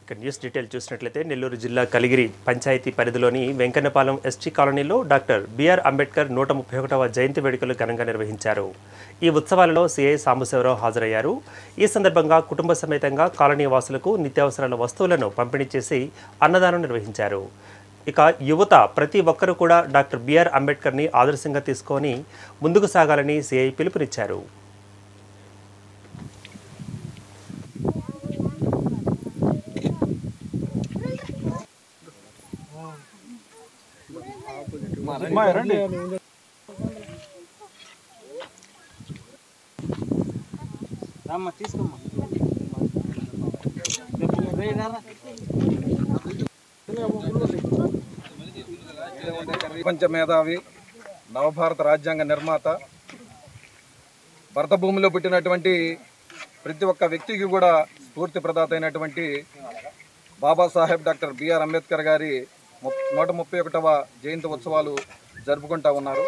ఇక news detail చూసినట్లయితే నెల్లూరు జిల్లా కలిగిరి పంచాయతీ పరిధిలోని వెంకన్నపాలెం ఎస్టీ కాలనీలో డాక్టర్ బిఆర్ అంబేద్కర్ నూట ముప్పై ఒకటవ జయంతి వేడుకలు ఘనంగా నిర్వహించారు ఈ ఉత్సవాలలో సిఐ సాంబశివరావు హాజరయ్యారు ఈ సందర్భంగా కుటుంబ సమేతంగా కాలనీ వాసులకు నిత్యావసరాల వస్తువులను పంపిణీ చేసి అన్నదానం నిర్వహించారు ఇక యువత ప్రతి ఒక్కరూ కూడా డాక్టర్ బిఆర్ అంబేద్కర్ని ఆదర్శంగా తీసుకొని ముందుకు సాగాలని సిఐ పిలుపునిచ్చారు రామ్మా తీసుకోమ్మా రేయ్ రారా. ప్రపంచ మేధావి నవభారత రాజ్యాంగ నిర్మాత భరత భూమిలో పుట్టినటువంటి ప్రతి ఒక్క వ్యక్తికి కూడా స్ఫూర్తి ప్రదాత అయినటువంటి బాబాసాహెబ్ డాక్టర్ బిఆర్ అంబేద్కర్ గారి ముప్- నూట ముప్పై ఒకటవ జయంతి ఉత్సవాలు జరుపుకుంటా ఉన్నారు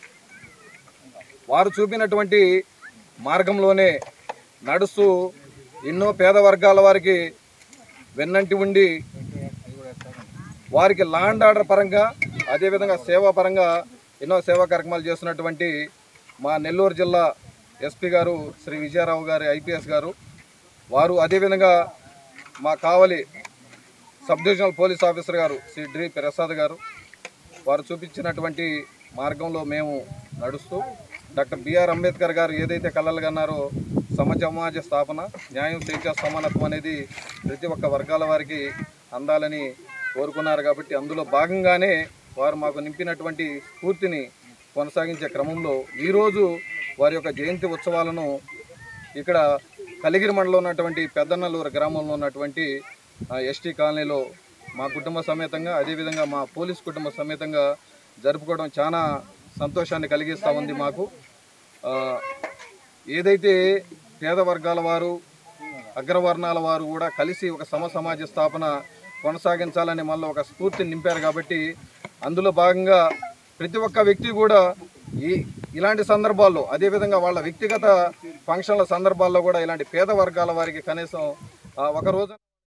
వారు చూపినటువంటి మార్గంలోనే నడుస్తూ ఎన్నో పేద వర్గాల వారికి వెన్నంటి ఉండి వారికి లాండ్ ఆర్డర్ పరంగా అదేవిధంగా సేవా పరంగా ఎన్నో సేవా కార్యక్రమాలు చేస్తున్నటువంటి మా నెల్లూరు జిల్లా ఎస్పీ గారు శ్రీ విజయారావు గారి ఐపీఎస్ గారు వారు అదేవిధంగా మా Kavali sub divisional police officer గారు శ్రీ డి ప్రసాద్ గారు వారు చూపించినటువంటి మార్గంలో మేము నడుస్తూ డాక్టర్ బిఆర్ అంబేద్కర్ గారు ఏదైతే కళలు కన్నారో సమసమాజ స్థాపన న్యాయం స్వేచ్ఛ సమానత్వం అనేది ప్రతి ఒక్క వర్గాల వారికి అందాలని కోరుకున్నారు కాబట్టి అందులో భాగంగానే వారు మాకు నింపినటువంటి స్ఫూర్తిని కొనసాగించే క్రమంలో ఈరోజు వారి యొక్క జయంతి ఉత్సవాలను ఇక్కడ కలిగిరి మండలంలో ఉన్నటువంటి పెద్దనల్లూరు గ్రామంలో ఉన్నటువంటి ఆ, ఎస్టీ కాలనీలో మా కుటుంబ సమేతంగా అదేవిధంగా మా పోలీస్ కుటుంబ సమేతంగా జరుపుకోవడం చాలా సంతోషాన్ని కలిగిస్తూ ఉంది మాకు ఆ, ఏదైతే పేద వర్గాల వారు అగ్రవర్ణాల వారు కూడా కలిసి ఒక సమ సమాజ స్థాపన కొనసాగించాలని మళ్ళీ ఒక స్ఫూర్తిని నింపారు కాబట్టి అందులో భాగంగా ప్రతి ఒక్క వ్యక్తి కూడా ఈ ఇలాంటి సందర్భాల్లో అదేవిధంగా వాళ్ళ వ్యక్తిగత ఫంక్షన్ల సందర్భాల్లో కూడా ఇలాంటి పేద వర్గాల వారికి కనీసం ఆ, ఒక రోజు